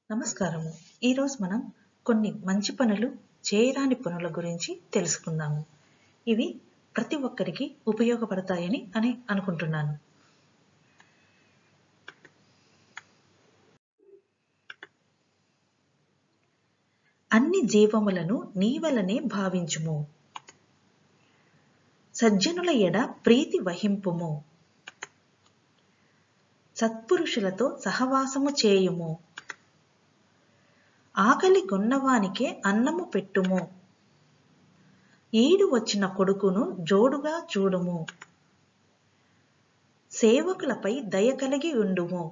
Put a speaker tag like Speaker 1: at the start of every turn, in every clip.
Speaker 1: నమస్కారము ఈరోజు మనం కొన్ని మంచి పనులు చేయరాని పనుల గురించి తెలుసుకుందాము ఇవి ప్రతి ఒక్కరికి ఉపయోగపడతాయని అని అనుకుంటున్నాను అన్ని జీవములను నీవలనే భావించుము సజ్జనుల ఎడ ప్రీతి వహింపుము సత్పురుషులతో సహవాసము చేయుము ఆకలి గొన్నవానికే అన్నము పెట్టుము ఈడు వచ్చిన కొడుకును జోడుగా చూడుము సేవకులపై దయ కలిగి ఉండుము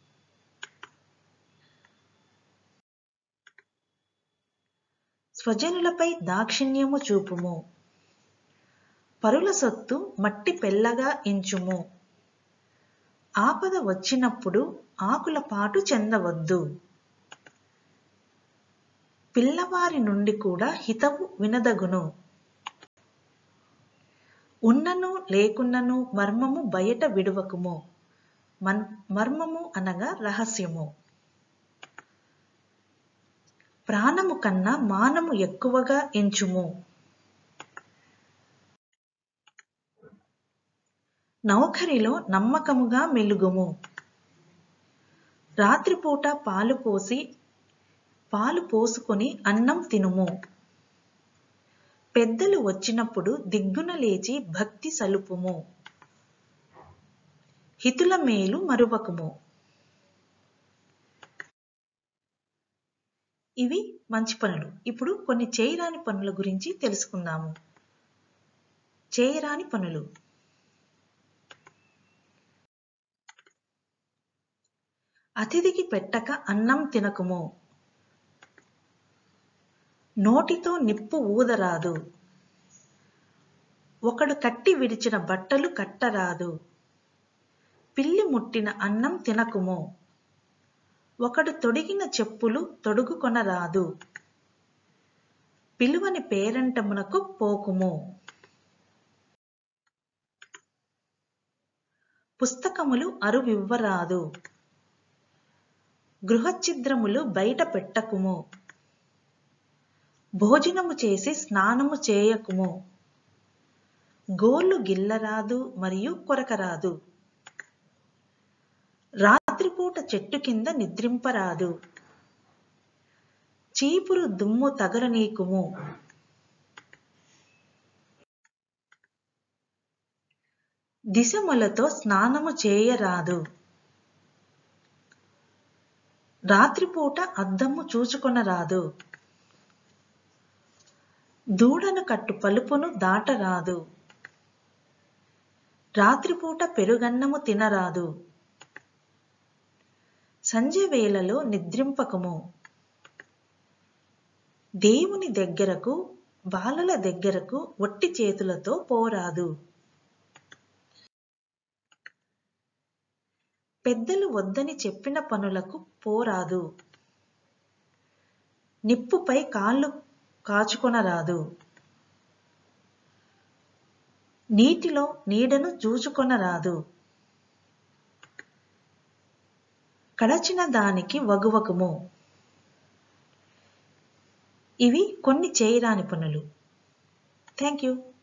Speaker 1: స్వజనులపై దాక్షిణ్యము చూపుము పరుల సొత్తు మట్టి పెల్లగా ఎంచుము ఆపద వచ్చినప్పుడు ఆకుల పాటు చెందవద్దు పిల్లవారి నుండి కూడా హితవు వినదగును ఉన్నను లేకున్నను మర్మము బయట విడువకుము మన్ మర్మము అనగా రహస్యము ప్రాణము కన్నా మానము ఎక్కువగా ఎంచుము నౌకరిలో నమ్మకముగా మెలుగుము రాత్రిపూట పాలు పోసి పాలు పోసుకొని అన్నం తినుము పెద్దలు వచ్చినప్పుడు దిగ్గున లేచి భక్తి సలుపుము హితుల మేలు మరువకుము ఇవి మంచి పనులు ఇప్పుడు కొన్ని చేయరాని పనుల గురించి తెలుసుకుందాము చేయరాని పనులు అతిథికి పెట్టక అన్నం తినకుము నోటితో నిప్పు ఊదరాదు ఒకడు కట్టి విడిచిన బట్టలు కట్టరాదు పిల్లి ముట్టిన అన్నం తినకుము ఒకడు తొడిగిన చెప్పులు తొడుగుకొనరాదు పిలువని పేరంటమునకు పోకుము పుస్తకములు అరువివ్వరాదు గృహఛిద్రములు బయట పెట్టకుము భోజనము చేసి స్నానము చేయకుము గోర్లు గిల్లరాదు మరియు కొరకరాదు రాత్రిపూట చెట్టు కింద నిద్రింపరాదు చీపురు దుమ్ము తగలనీకుము దిశములతో స్నానము చేయరాదు రాత్రిపూట అద్దము చూచుకొనరాదు దూడను కట్టు పలుపును దాటరాదు రాత్రిపూట పెరుగన్నము తినరాదు సంధ్య వేళలో నిద్రింపకము దేవుని దగ్గరకు బాలల దగ్గరకు ఒట్టి చేతులతో పోరాదు పెద్దలు వద్దని చెప్పిన పనులకు పోరాదు నిప్పుపై కాళ్ళు కాచుకొనరాదు నీటిలో నీడను చూచుకొనరాదు కడచిన దానికి వగువకుము ఇవి కొన్ని చేయరాని పనులు థ్యాంక్ యూ